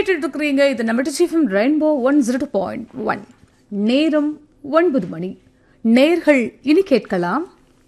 கேட்டுட்டு இருக்கிறீங்க இது நம்ம சீஃபம் rainbow one zero point one நேரம் ஒன்பது மணி நேர்கள் இனி கேட்கலாம்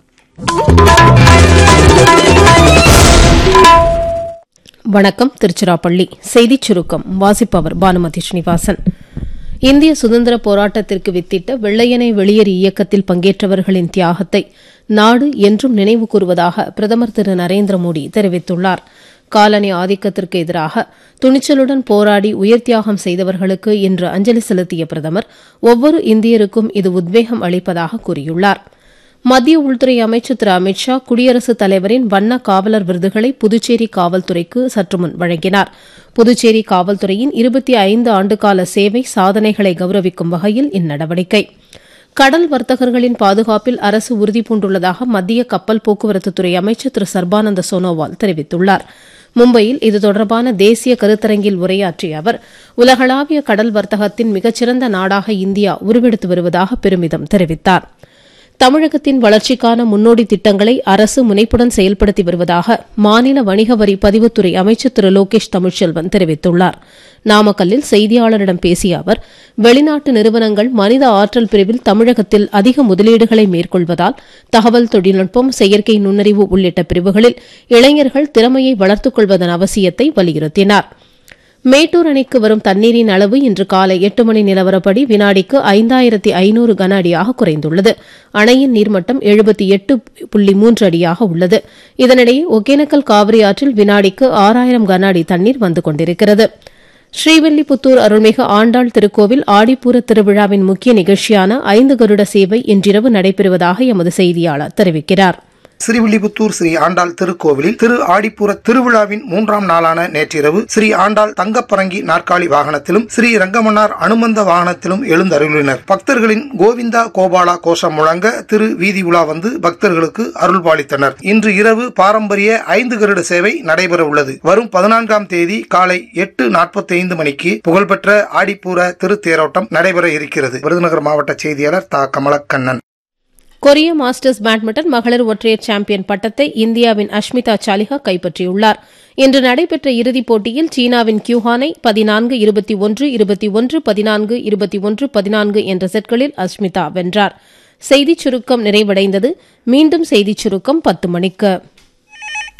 வணக்கம் திருச்சிராப்பள்ளி செய்திச் சுருக்கம் வாசிப்பவர் பானுமதி ஸ்ரீனிவாசன் இந்திய சுதந்திர போராட்டத்திற்கு வித்திட்ட வெள்ளையனை வெளியேறு இயக்கத்தில் பங்கேற்றவர்களின் தியாகத்தை நாடு என்றும் நினைவு கூறுவதாக பிரதமர் திரு நரேந்திர மோடி தெரிவித்துள்ளார் காலனி ஆதிக்கத்திற்கு எதிராக துணிச்சலுடன் போராடி உயிர் தியாகம் செய்தவர்களுக்கு இன்று அஞ்சலி செலுத்திய பிரதமர் ஒவ்வொரு இந்தியருக்கும் இது உத்வேகம் அளிப்பதாக கூறியுள்ளாா் மத்திய உள்துறை அமைச்சர் திரு அமித் ஷா குடியரசுத் தலைவரின் வண்ண காவலர் விருதுகளை புதுச்சேரி காவல்துறைக்கு சற்றுமுன் வழங்கினார் புதுச்சேரி காவல்துறையின் இருபத்தி ஐந்து ஆண்டுகால சேவை சாதனைகளை கௌரவிக்கும் வகையில் இந்நடவடிக்கை கடல் வர்த்தகர்களின் பாதுகாப்பில் அரசு உறுதிபூண்டுள்ளதாக மத்திய கப்பல் போக்குவரத்துத்துறை அமைச்சர் திரு சர்பானந்த சோனோவால் தெரிவித்துள்ளார் மும்பையில் இது தொடர்பான தேசிய கருத்தரங்கில் உரையாற்றிய அவர் உலகளாவிய கடல் வர்த்தகத்தின் மிகச்சிறந்த நாடாக இந்தியா உருவெடுத்து வருவதாக பெருமிதம் தெரிவித்தாா் தமிழகத்தின் வளர்ச்சிக்கான முன்னோடி திட்டங்களை அரசு முனைப்புடன் செயல்படுத்தி வருவதாக மாநில வணிக வரி பதிவுத்துறை அமைச்சர் திரு லோகேஷ் தமிழ்ச்செல்வன் தெரிவித்துள்ளார் நாமக்கல்லில் செய்தியாளரிடம் பேசிய அவர் வெளிநாட்டு நிறுவனங்கள் மனித ஆற்றல் பிரிவில் தமிழகத்தில் அதிக முதலீடுகளை மேற்கொள்வதால் தகவல் தொழில்நுட்பம் செயற்கை நுண்ணறிவு உள்ளிட்ட பிரிவுகளில் இளைஞர்கள் திறமையை வளர்த்துக் கொள்வதன் அவசியத்தை வலியுறுத்தினாா் மேட்டூர் அணைக்கு வரும் தண்ணீரின் அளவு இன்று காலை எட்டு மணி நிலவரப்படி வினாடிக்கு ஐந்தாயிரத்தி ஐநூறு கன அடியாக குறைந்துள்ளது அணையின் நீர்மட்டம் எழுபத்தி எட்டு புள்ளி மூன்று அடியாக உள்ளது இதனிடையே ஒகேனக்கல் காவிரி ஆற்றில் வினாடிக்கு ஆறாயிரம் கன அடி தண்ணீர் வந்து கொண்டிருக்கிறது ஸ்ரீவில்லிபுத்தூர் அருள்மிகு ஆண்டாள் திருக்கோவில் ஆடிப்பூர திருவிழாவின் முக்கிய நிகழ்ச்சியான ஐந்து கருட சேவை இன்றிரவு நடைபெறுவதாக எமது செய்தியாளர் தெரிவிக்கிறாா் ஸ்ரீவில்லிபுத்தூர் ஸ்ரீ ஆண்டாள் திருக்கோவிலில் திரு ஆடிப்புற திருவிழாவின் மூன்றாம் நாளான நேற்றிரவு ஸ்ரீ ஆண்டாள் தங்கப்பரங்கி நாற்காலி வாகனத்திலும் ஸ்ரீ ரங்கமன்னார் அனுமந்த வாகனத்திலும் எழுந்தருளினர் பக்தர்களின் கோவிந்தா கோபாலா கோஷம் முழங்க திரு வீதி உலா வந்து பக்தர்களுக்கு அருள்பாலித்தனர் இன்று இரவு பாரம்பரிய ஐந்து கருட சேவை நடைபெற உள்ளது வரும் பதினான்காம் தேதி காலை எட்டு நாற்பத்தி ஐந்து மணிக்கு புகழ்பெற்ற ஆடிப்பூர திருத்தேரோட்டம் நடைபெற இருக்கிறது விருதுநகர் மாவட்ட செய்தியாளர் தா கமலக்கண்ணன் கொரிய மாஸ்டர்ஸ் பேட்மிண்டன் மகளிர் ஒற்றையர் சாம்பியன் பட்டத்தை இந்தியாவின் அஷ்மிதா சாலிஹா கைப்பற்றியுள்ளார் இன்று நடைபெற்ற இறுதிப் போட்டியில் சீனாவின் கியூஹானை பதினான்கு இருபத்தி ஒன்று இருபத்தி ஒன்று பதினான்கு இருபத்தி ஒன்று பதினான்கு என்ற செட்களில் அஷ்மிதா வென்றார் செய்திச் சுருக்கம் நிறைவடைந்தது மீண்டும் செய்திச் சுருக்கம் பத்து மணிக்கு